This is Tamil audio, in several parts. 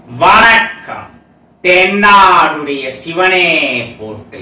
வணக்கம் தென்னாடுடைய சிவனே போற்றி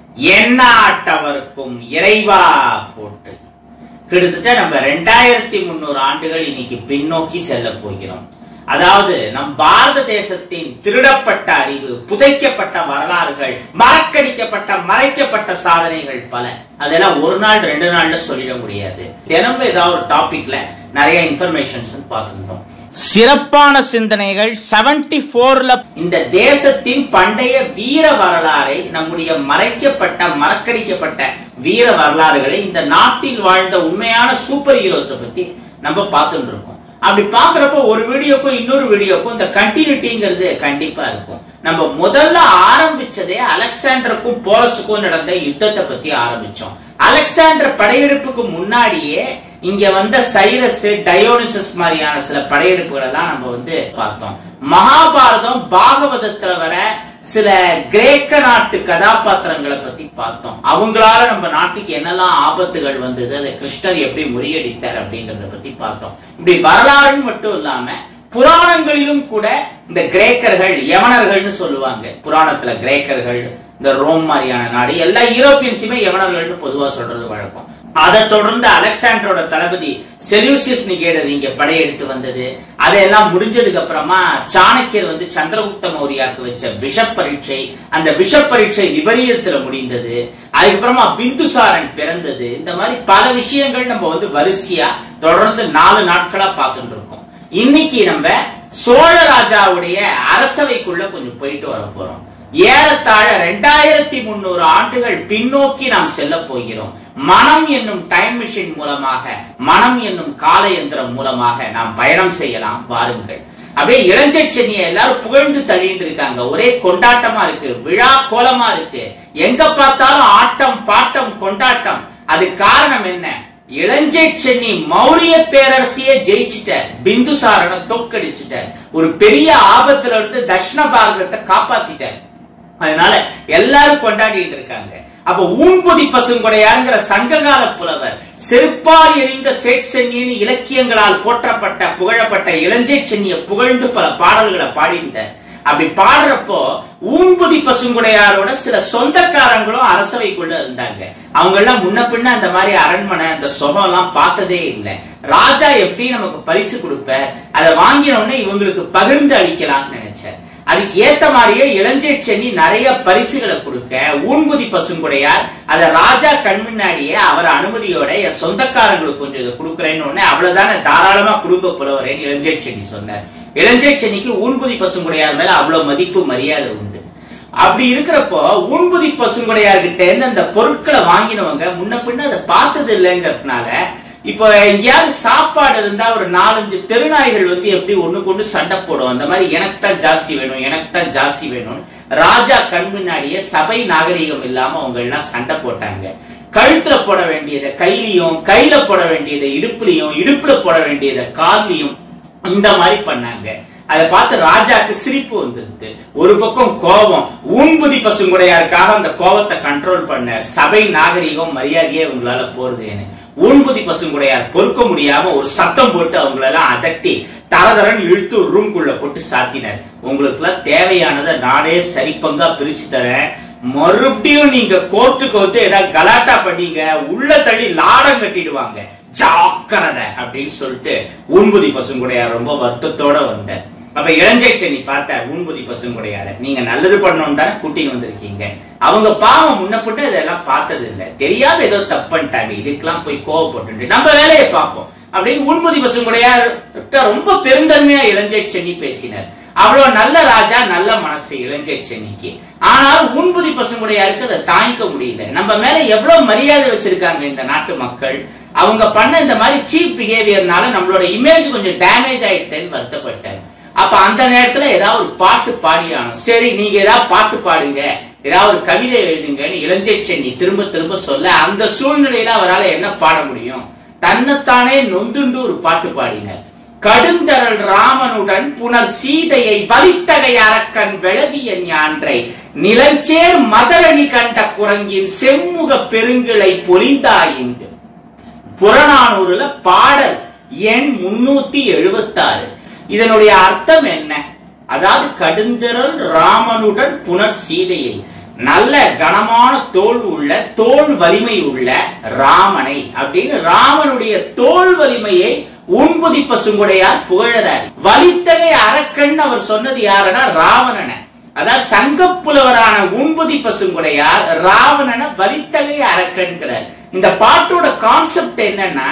எந்நாட்டவர்க்கும் இறைவா போற்றி கிட்டத்தட்ட நம்ம ரெண்டாயிரத்தி முன்னூறு ஆண்டுகள் இன்னைக்கு பின்னோக்கி செல்ல போகிறோம் அதாவது நம் பாரத தேசத்தின் திருடப்பட்ட அறிவு புதைக்கப்பட்ட வரலாறுகள் மறக்கடிக்கப்பட்ட மறைக்கப்பட்ட சாதனைகள் பல அதெல்லாம் ஒரு நாள் ரெண்டு நாள்ல சொல்லிட முடியாது தினமும் ஏதாவது ஒரு டாபிக்ல நிறைய இன்ஃபர்மேஷன்ஸ் பார்த்துருந்தோம் சிறப்பான சிந்தனைகள் 74 போர்ல இந்த தேசத்தின் பண்டைய வீர வரலாறை நம்முடைய மறைக்கப்பட்ட மறக்கடிக்கப்பட்ட வீர வரலாறுகளை இந்த நாட்டில் வாழ்ந்த உண்மையான சூப்பர் ஹீரோஸை பத்தி நம்ம பார்த்துட்டு இருக்கோம் அப்படி பாக்குறப்ப ஒரு வீடியோக்கும் இன்னொரு வீடியோக்கும் இந்த கண்டினியூட்டிங்கிறது கண்டிப்பா இருக்கும் நம்ம முதல்ல ஆரம்பிச்சதே அலெக்சாண்டருக்கும் போலஸுக்கும் நடந்த யுத்தத்தை பத்தி ஆரம்பிச்சோம் அலெக்சாண்டர் படையெடுப்புக்கு முன்னாடியே இங்க வந்த சைரஸ் டயோனிசஸ் மாதிரியான சில படையெடுப்புகள் எல்லாம் நம்ம வந்து பார்த்தோம் மகாபாரதம் பாகவதத்துல வர சில கிரேக்க நாட்டு கதாபாத்திரங்களை பத்தி பார்த்தோம் அவங்களால நம்ம நாட்டுக்கு என்னெல்லாம் ஆபத்துகள் வந்தது அதை கிருஷ்ணர் எப்படி முறியடித்தார் அப்படிங்கறத பத்தி பார்த்தோம் இப்படி வரலாறுன்னு மட்டும் இல்லாம புராணங்களிலும் கூட இந்த கிரேக்கர்கள் யவனர்கள்னு சொல்லுவாங்க புராணத்துல கிரேக்கர்கள் இந்த ரோம் மாதிரியான நாடு எல்லா யூரோப்பியன்ஸுமே யவனர்கள்னு பொதுவா சொல்றது வழக்கம் அதை தொடர்ந்து அலெக்சாண்டரோட தளபதி செல்யூசியஸ் நிகேடர் இங்க படையெடுத்து வந்தது அதெல்லாம் முடிஞ்சதுக்கு அப்புறமா சாணக்கியர் வந்து சந்திரகுப்த மௌரியாக்கு வச்ச விஷ பரீட்சை அந்த விஷ பரீட்சை விபரீதத்துல முடிந்தது அதுக்கப்புறமா பிந்துசாரன் பிறந்தது இந்த மாதிரி பல விஷயங்கள் நம்ம வந்து வரிசையா தொடர்ந்து நாலு நாட்களா பார்த்துட்டு இருக்கோம் இன்னைக்கு நம்ம சோழ ராஜாவுடைய அரசவைக்குள்ள கொஞ்சம் போயிட்டு வர போறோம் ஏறத்தாழ ரெண்டாயிரத்தி முன்னூறு ஆண்டுகள் பின்னோக்கி நாம் செல்ல போகிறோம் மனம் என்னும் டைம் மிஷின் மூலமாக மனம் என்னும் கால எந்திரம் மூலமாக நாம் பயணம் செய்யலாம் வாருங்கள் அப்படியே இளஞ்சை சென்னியை எல்லாரும் புகழ்ந்து தள்ளிட்டு இருக்காங்க ஒரே கொண்டாட்டமா இருக்கு விழா கோலமா இருக்கு எங்க பார்த்தாலும் ஆட்டம் பாட்டம் கொண்டாட்டம் அது காரணம் என்ன இளஞ்சை சென்னி மௌரிய பேரரசியே ஜெயிச்சிட்டார் பிந்துசாரனை தோக்கடிச்சிட்டார் ஒரு பெரிய ஆபத்துல இருந்து தட்சிண பாரதத்தை காப்பாத்திட்டார் அதனால எல்லாரும் கொண்டாடிட்டு இருக்காங்க அப்ப ஊன்பொதி பசுங்கொடையாருங்கிற சங்ககால புலவர் செருப்பால் எறிந்த சேட் சென்னின்னு இலக்கியங்களால் போற்றப்பட்ட புகழப்பட்ட இளஞ்சை சென்னியை புகழ்ந்து பல பாடல்களை பாடியிருந்தார் அப்படி பாடுறப்போ ஊன்புதி பசுங்குடையாரோட சில சொந்தக்காரங்களும் அரசவைக்குள்ள இருந்தாங்க அவங்க எல்லாம் முன்ன பின்ன அந்த மாதிரி அரண்மனை அந்த சுகம் எல்லாம் பார்த்ததே இல்லை ராஜா எப்படி நமக்கு பரிசு கொடுப்பார் அதை வாங்கின உடனே இவங்களுக்கு பகிர்ந்து அளிக்கலாம்னு நினைச்சார் அதுக்கு ஏத்த மாதிரியே இளஞ்சை சென்னி நிறைய பரிசுகளை கொடுக்க ஊன்புதி பசுங்குடையார் அத ராஜா கண் முன்னாடியே அவர் அனுமதியோட என் சொந்தக்காரங்களுக்கு கொஞ்சம் இதை கொடுக்குறேன்னு உடனே அவ்வளவுதானே தாராளமா கொடுக்க போறவரேன்னு இளஞ்சை சென்னி சொன்னார் இளஞ்சை சென்னிக்கு ஊன்புதி பசுங்குடையார் மேல அவ்வளவு மதிப்பு மரியாதை உண்டு அப்படி இருக்கிறப்போ ஊன்புதி பசுங்குடையார்கிட்ட இருந்து அந்த பொருட்களை வாங்கினவங்க முன்ன பின்ன அதை பார்த்தது இல்லைங்கிறதுனால இப்போ எங்கேயாவது சாப்பாடு இருந்தா ஒரு நாலஞ்சு தெருநாய்கள் வந்து எப்படி ஒண்ணுக்கு ஒண்ணு சண்டை போடும் அந்த மாதிரி எனக்கு தான் ஜாஸ்தி வேணும் எனக்கு தான் ஜாஸ்தி வேணும் ராஜா கண் முன்னாடியே சபை நாகரிகம் இல்லாம அவங்க எல்லாம் சண்டை போட்டாங்க கழுத்துல போட வேண்டியதை கையிலையும் கையில போட வேண்டியதை இடுப்புலையும் இடுப்புல போட வேண்டியதை கால்லையும் இந்த மாதிரி பண்ணாங்க அதை பார்த்து ராஜாக்கு சிரிப்பு வந்துருது ஒரு பக்கம் கோபம் ஊன்புதி பசுங்குடையாருக்காக அந்த கோபத்தை கண்ட்ரோல் பண்ண சபை நாகரிகம் மரியாதையே உங்களால போறதுன்னு ஊன்புதி பசுங்குடையார் பொறுக்க முடியாம ஒரு சத்தம் போட்டு அவங்களெல்லாம் அதட்டி தரதரன் இழுத்து ஒரு ரூம்குள்ள போட்டு சாத்தினார் உங்களுக்கு எல்லாம் தேவையானதை நானே சரி பங்கா பிரிச்சு தரேன் மறுபடியும் நீங்க கோர்ட்டுக்கு வந்து ஏதாவது கலாட்டா பண்ணீங்க உள்ள தள்ளி லாடம் கட்டிடுவாங்க ஜாக்கிரதை அப்படின்னு சொல்லிட்டு ஊன்புதி பசுங்குடையார் ரொம்ப வருத்தத்தோட வந்தார் அப்ப இளஞ்சை சென்னி பார்த்தார் ஊன்புதி பசுங்குடையார நீங்க நல்லது பண்ணணும் தானே கூட்டின்னு வந்திருக்கீங்க அவங்க பாவம் முன்னப்பட்டு இதெல்லாம் பார்த்தது இல்ல தெரியாம ஏதோ தப்பு பண்ணிட்டாங்க இதுக்கெல்லாம் போய் கோவப்பட்டு நம்ம வேலையை பார்ப்போம் அப்படின்னு ஊன்புதி பசுங்குடையார் ரொம்ப பெருந்தன்மையா இளஞ்சை சென்னி பேசினார் அவ்வளவு நல்ல ராஜா நல்ல மனசு இளஞ்சை சென்னிக்கு ஆனால் ஊன்புதி பசுங்குடையாருக்கு அதை தாங்கிக்க முடியல நம்ம மேல எவ்வளவு மரியாதை வச்சிருக்காங்க இந்த நாட்டு மக்கள் அவங்க பண்ண இந்த மாதிரி சீப் பிஹேவியர்னால நம்மளோட இமேஜ் கொஞ்சம் டேமேஜ் ஆயிட்டேன்னு வருத்தப்பட்டார் அப்ப அந்த நேரத்துல ஏதாவது ஒரு பாட்டு பாடியானோம் சரி நீங்க ஏதாவது பாட்டு பாடுங்க ஏதாவது ஒரு கவிதை எழுதுங்கன்னு இளஞ்சை சென்னி திரும்ப திரும்ப சொல்ல அந்த சூழ்நிலையில அவரால் என்ன பாட முடியும் தன்னைத்தானே நொந்துண்டு ஒரு பாட்டு பாடினார் கடுந்தரல் ராமனுடன் புனர் சீதையை வலித்தகை அரக்கன் விளவிய ஞான்றை நிலஞ்சேர் மதரணி கண்ட குரங்கின் செம்முக பெருங்கிளை பொலிந்தாயின்று புறநானூறுல பாடல் எண் முன்னூத்தி எழுபத்தாறு இதனுடைய அர்த்தம் என்ன அதாவது கடுந்திரள் ராமனுடன் புனர் சீதையை நல்ல கனமான தோல் உள்ள தோல் வலிமை உள்ள ராமனை அப்படின்னு ராமனுடைய தோல் வலிமையை உண்புதி பசுங்குடையார் புகழறார் வலித்தகை அரக்கன் அவர் சொன்னது யாருன்னா ராவணனை அதாவது சங்கப்புலவரான உண்புதி பசுங்குடையார் ராவணனை வலித்தகை அரக்கன்கிறார் இந்த பாட்டோட கான்செப்ட் என்னன்னா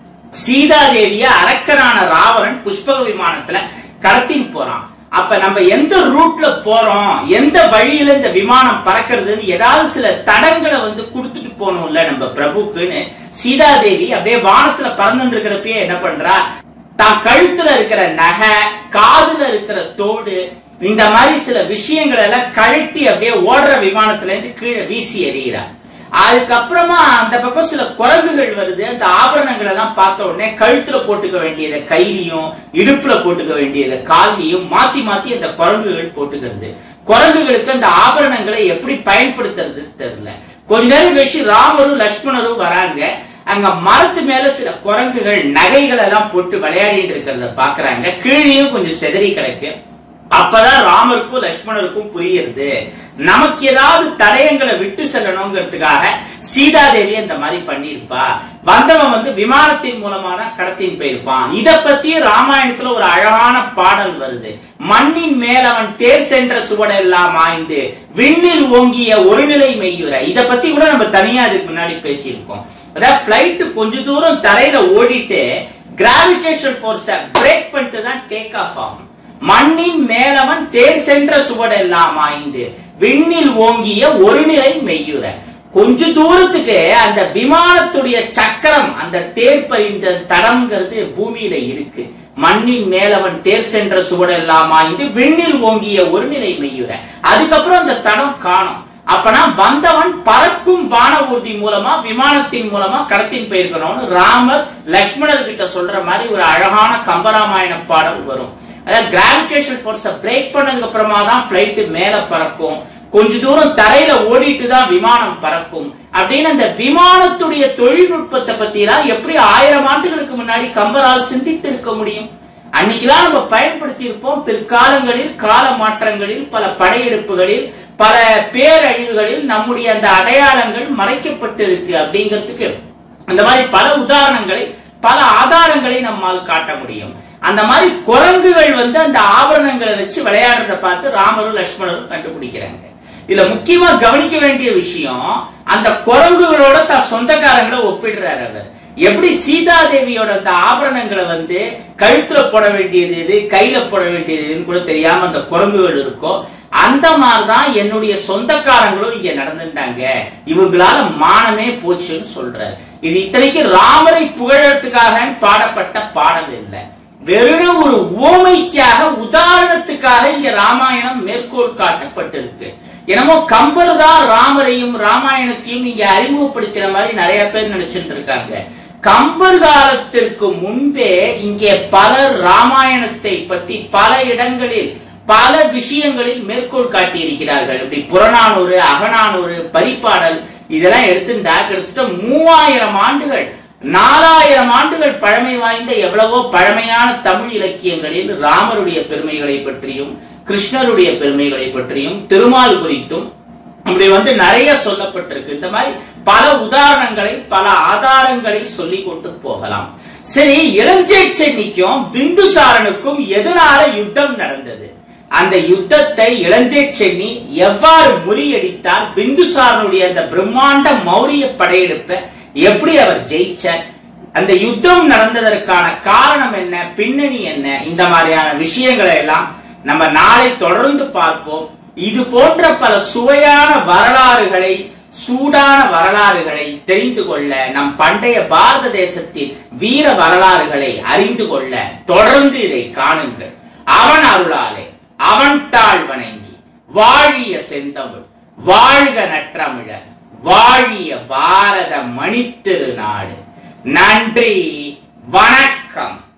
சீதாதேவிய அரக்கனான ராவணன் புஷ்பக விமானத்துல கடத்தின்னு போறான் அப்ப நம்ம எந்த ரூட்ல போறோம் எந்த வழியில இந்த விமானம் பறக்கிறதுன்னு ஏதாவது சில தடங்களை வந்து கொடுத்துட்டு போகணும்ல நம்ம பிரபுக்குன்னு சீதாதேவி அப்படியே வானத்துல பறந்துட்டு இருக்கிறப்பயே என்ன பண்றா தான் கழுத்துல இருக்கிற நகை காதுல இருக்கிற தோடு இந்த மாதிரி சில விஷயங்களை எல்லாம் கழட்டி அப்படியே ஓடுற விமானத்துல இருந்து கீழே வீசி எறிகிறார் அதுக்கப்புறமா அந்த பக்கம் சில குரங்குகள் வருது அந்த ஆபரணங்கள் எல்லாம் பார்த்த உடனே கழுத்துல போட்டுக்க வேண்டியதை கையிலையும் இடுப்புல போட்டுக்க வேண்டியதை கால்லையும் மாத்தி மாத்தி அந்த குரங்குகள் போட்டுக்கிறது குரங்குகளுக்கு அந்த ஆபரணங்களை எப்படி பயன்படுத்துறது தெரியல கொஞ்ச நேரம் கழிச்சு ராமரும் லக்ஷ்மணரும் வராங்க அங்க மரத்து மேல சில குரங்குகள் நகைகள் எல்லாம் போட்டு விளையாடிட்டு இருக்கிறத பாக்குறாங்க கீழேயும் கொஞ்சம் செதறி கிடக்கு அப்பதான் ராமருக்கும் லக்ஷ்மணருக்கும் புரியுது நமக்கு ஏதாவது தடயங்களை விட்டு செல்லணுங்கிறதுக்காக சீதாதேவி அந்த மாதிரி பண்ணியிருப்பா வந்தவன் வந்து விமானத்தின் மூலமா தான் கடத்தின் போயிருப்பான் இத பத்தி ராமாயணத்துல ஒரு அழகான பாடல் வருது மண்ணின் மேல் அவன் தேர் சென்ற சுவடெல்லாம் ஆய்ந்து விண்ணில் ஓங்கிய ஒரு நிலை மெய்யுற இத பத்தி கூட நம்ம தனியா அதுக்கு முன்னாடி பேசியிருக்கோம் அதாவது பிளைட் கொஞ்ச தூரம் தரையில ஓடிட்டு கிராவிடேஷன் போர்ஸ பிரேக் பண்ணிட்டு தான் டேக் ஆஃப் ஆகும் மண்ணின் மேலவன் தேர் சென்ற சுவடெல்லாம் ஆய்ந்து விண்ணில் ஓங்கிய ஒரு நிலை மெய்யுற கொஞ்ச தூரத்துக்கு அந்த விமானத்துடைய சக்கரம் அந்த தேர் பறிந்த தடம்ங்கிறது பூமியில இருக்கு மண்ணின் மேலவன் தேர் சென்ற சுவடெல்லாம் ஆய்ந்து விண்ணில் ஓங்கிய ஒரு நிலை மெய்யுற அதுக்கப்புறம் அந்த தடம் காணும் அப்பனா வந்தவன் பறக்கும் வான ஊர்தி மூலமா விமானத்தின் மூலமா கடத்தின் போயிருக்கணும்னு ராமர் லக்ஷ்மணர் கிட்ட சொல்ற மாதிரி ஒரு அழகான கம்பராமாயண பாடல் வரும் அதாவது கிராவிடேஷன் ஃபோர்ஸ பிரேக் பண்ணதுக்கு அப்புறமா தான் பிளைட் மேல பறக்கும் கொஞ்ச தூரம் தரையில ஓடிட்டு தான் விமானம் பறக்கும் அப்படின்னு அந்த விமானத்துடைய தொழில்நுட்பத்தை பத்தி எல்லாம் எப்படி ஆயிரம் ஆண்டுகளுக்கு முன்னாடி கம்பரால் சிந்தித்து இருக்க முடியும் அன்னைக்கெல்லாம் நம்ம பயன்படுத்தி இருப்போம் பிற்காலங்களில் கால மாற்றங்களில் பல படையெடுப்புகளில் பல பேரழிவுகளில் நம்முடைய அந்த அடையாளங்கள் மறைக்கப்பட்டு இருக்கு அப்படிங்கிறதுக்கு அந்த மாதிரி பல உதாரணங்களை பல ஆதாரங்களை நம்மால் காட்ட முடியும் அந்த மாதிரி குரங்குகள் வந்து அந்த ஆபரணங்களை வச்சு விளையாடுறத பார்த்து ராமரும் லட்சுமணரும் கண்டுபிடிக்கிறாங்க இதுல முக்கியமா கவனிக்க வேண்டிய விஷயம் அந்த குரங்குகளோட தான் சொந்தக்காரங்களை ஒப்பிடுறாரு அவர் எப்படி சீதாதேவியோட அந்த ஆபரணங்களை வந்து கழுத்துல போட வேண்டியது இது கையில போட வேண்டியது இதுன்னு கூட தெரியாம அந்த குரங்குகள் இருக்கோ அந்த மாதிரிதான் என்னுடைய சொந்தக்காரங்களும் இங்க நடந்துட்டாங்க இவங்களால மானமே போச்சுன்னு சொல்றாரு இது இத்தனைக்கு ராமரை புகழறதுக்காக பாடப்பட்ட பாடல் இல்லை வெறும் ஒரு ஓமைக்காக உதாரணத்துக்காக இங்க ராமாயணம் மேற்கோள் காட்டப்பட்டிருக்கு என்னமோ கம்பர் தான் ராமரையும் ராமாயணத்தையும் இங்க அறிமுகப்படுத்துற மாதிரி நிறைய பேர் நினைச்சிட்டு இருக்காங்க கம்பர் காலத்திற்கு முன்பே இங்கே பலர் ராமாயணத்தை பத்தி பல இடங்களில் பல விஷயங்களில் மேற்கோள் காட்டியிருக்கிறார்கள் இப்படி புறநானூறு அகநானூறு பரிப்பாடல் இதெல்லாம் எடுத்துட்டா கிட்டத்தட்ட மூவாயிரம் ஆண்டுகள் நாலாயிரம் ஆண்டுகள் பழமை வாய்ந்த எவ்வளவோ பழமையான தமிழ் இலக்கியங்களில் ராமருடைய பெருமைகளை பற்றியும் கிருஷ்ணருடைய பெருமைகளை பற்றியும் திருமால் குறித்தும் அப்படி வந்து நிறைய சொல்லப்பட்டிருக்கு இந்த மாதிரி பல உதாரணங்களை பல ஆதாரங்களை சொல்லி கொண்டு போகலாம் சரி இளஞ்சேட் சென்னிக்கும் பிந்துசாரனுக்கும் எதனால யுத்தம் நடந்தது அந்த யுத்தத்தை இளஞ்சேட் சென்னி எவ்வாறு முறியடித்தார் பிந்துசாரனுடைய அந்த பிரம்மாண்ட மௌரிய படையெடுப்பை எப்படி அவர் ஜெயிச்சார் அந்த யுத்தம் நடந்ததற்கான காரணம் என்ன பின்னணி என்ன இந்த மாதிரியான விஷயங்களை எல்லாம் நம்ம நாளை தொடர்ந்து பார்ப்போம் இது போன்ற பல சுவையான வரலாறுகளை சூடான வரலாறுகளை தெரிந்து கொள்ள நம் பண்டைய பாரத தேசத்தின் வீர வரலாறுகளை அறிந்து கொள்ள தொடர்ந்து இதை காணுங்கள் அவன் அருளாலே அவன் தாழ் வணங்கி வாழிய செந்தமிழ் வாழ்க நற்றமிழர் வாழிய பாரத மணித்திரு நாடு நன்றி வணக்கம்